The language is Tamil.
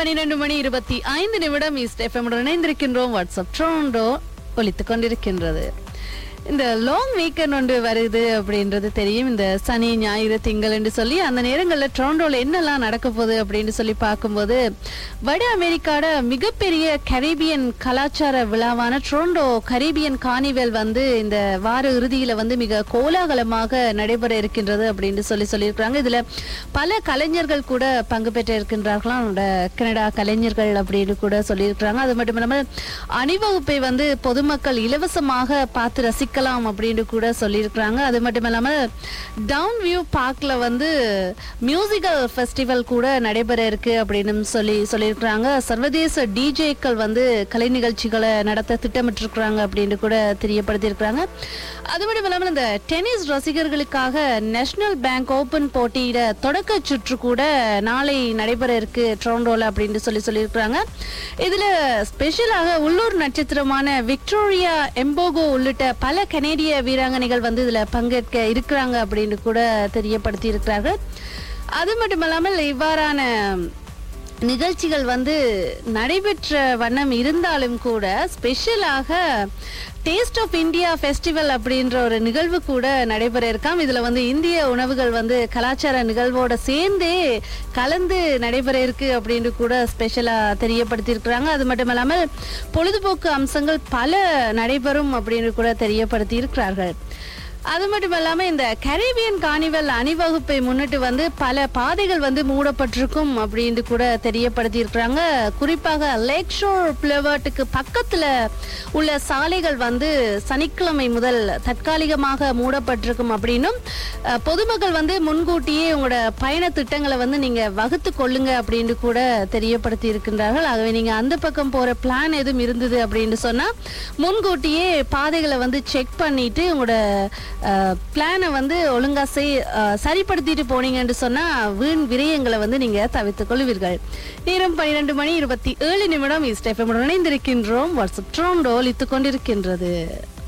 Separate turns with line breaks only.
பனிரெண்டு மணி இருபத்தி ஐந்து நிமிடம் ஈஸ்ட் எஃப்எம் இணைந்திருக்கின்றோம் வாட்ஸ்அப் ட்ரோண்டோ ஒலித்துக் கொண்டிருக்கின்றது இந்த லாங் வீக்கெண்ட் ஒன்று வருது அப்படின்றது தெரியும் இந்த சனி ஞாயிறு திங்கள் என்று சொல்லி அந்த நேரங்களில் டொரண்டோல என்னெல்லாம் நடக்க போகுது அப்படின்னு சொல்லி பார்க்கும்போது வட அமெரிக்காட மிகப்பெரிய கரீபியன் கலாச்சார விழாவான டொரண்டோ கரீபியன் கார்னிவல் வந்து இந்த வார இறுதியில வந்து மிக கோலாகலமாக நடைபெற இருக்கின்றது அப்படின்னு சொல்லி சொல்லியிருக்கிறாங்க இதுல பல கலைஞர்கள் கூட பங்கு பெற்று இருக்கின்றார்களாம் நம்மளோட கனடா கலைஞர்கள் அப்படின்னு கூட சொல்லியிருக்கிறாங்க அது மட்டும் இல்லாமல் அணிவகுப்பை வந்து பொதுமக்கள் இலவசமாக பார்த்து ரசிக்கலாம் அப்படின்னு கூட சொல்லியிருக்கிறாங்க அது மட்டும் இல்லாமல் டவுன் வியூ பார்க்ல வந்து மியூசிக்கல் ஃபெஸ்டிவல் கூட நடைபெற இருக்கு அப்படின்னு சொல்லி சொல்லியிருக்கிறாங்க சர்வதேச டிஜேக்கள் வந்து கலை நிகழ்ச்சிகளை நடத்த திட்டமிட்டிருக்கிறாங்க அப்படின்னு கூட தெரியப்படுத்தியிருக்கிறாங்க அது மட்டும் இல்லாமல் இந்த டென்னிஸ் ரசிகர்களுக்காக நேஷனல் பேங்க் ஓபன் போட்டியிட தொடக்க சுற்று கூட நாளை நடைபெற இருக்கு டொரண்டோல அப்படின்னு சொல்லி சொல்லியிருக்கிறாங்க இதுல ஸ்பெஷலாக உள்ளூர் நட்சத்திரமான விக்டோரியா எம்போகோ உள்ளிட்ட பல கனேடிய வீராங்கனைகள் வந்து இதுல பங்கேற்க இருக்கிறாங்க அப்படின்னு கூட தெரியப்படுத்தி இருக்கிறார்கள் அது மட்டுமல்லாமல் இவ்வாறான நிகழ்ச்சிகள் வந்து நடைபெற்ற வண்ணம் இருந்தாலும் கூட ஸ்பெஷலாக டேஸ்ட் ஆஃப் இந்தியா ஃபெஸ்டிவல் அப்படின்ற ஒரு நிகழ்வு கூட நடைபெற இருக்காம் இதுல வந்து இந்திய உணவுகள் வந்து கலாச்சார நிகழ்வோட சேர்ந்தே கலந்து நடைபெற இருக்கு அப்படின்னு கூட ஸ்பெஷலா தெரியப்படுத்தி இருக்கிறாங்க அது மட்டும் இல்லாமல் பொழுதுபோக்கு அம்சங்கள் பல நடைபெறும் அப்படின்னு கூட தெரியப்படுத்தி இருக்கிறார்கள் அது மட்டும் இல்லாம இந்த கரீபியன் கார்னிவல் அணிவகுப்பை முன்னிட்டு வந்து பல பாதைகள் வந்து மூடப்பட்டிருக்கும் அப்படின்னு கூட தெரியப்படுத்தி இருக்கிறாங்க குறிப்பாக லேக் ஷோர் பிளவர்ட்டுக்கு பக்கத்துல உள்ள சாலைகள் வந்து சனிக்கிழமை முதல் தற்காலிகமாக மூடப்பட்டிருக்கும் அப்படின்னும் அஹ், பொதுமக்கள் வந்து முன்கூட்டியே உங்களோட பயண திட்டங்களை வந்து நீங்க வகுத்து கொள்ளுங்க அப்படின்னு கூட தெரியப்படுத்தி இருக்கின்றார்கள் ஆகவே நீங்க அந்த பக்கம் போற பிளான் எதுவும் இருந்தது அப்படின்னு சொன்னா முன்கூட்டியே பாதைகளை வந்து செக் பண்ணிட்டு உங்களோட பிளானை வந்து ஒழுங்கா செய் அஹ், சரிப்படுத்திட்டு போனீங்கன்னு சொன்னா வீண் விரயங்களை வந்து நீங்க தவிர்த்துக் கொள்வீர்கள் நேரம் பன்னிரண்டு மணி இருபத்தி ஏழு நிமிடம் ஈஸ்ட் எஃப்எம் இணைந்திருக்கின்றோம் வாட்ஸ்அப் ட்ரோண்டோ ஒலித்துக் கொண்டிருக்கின்றது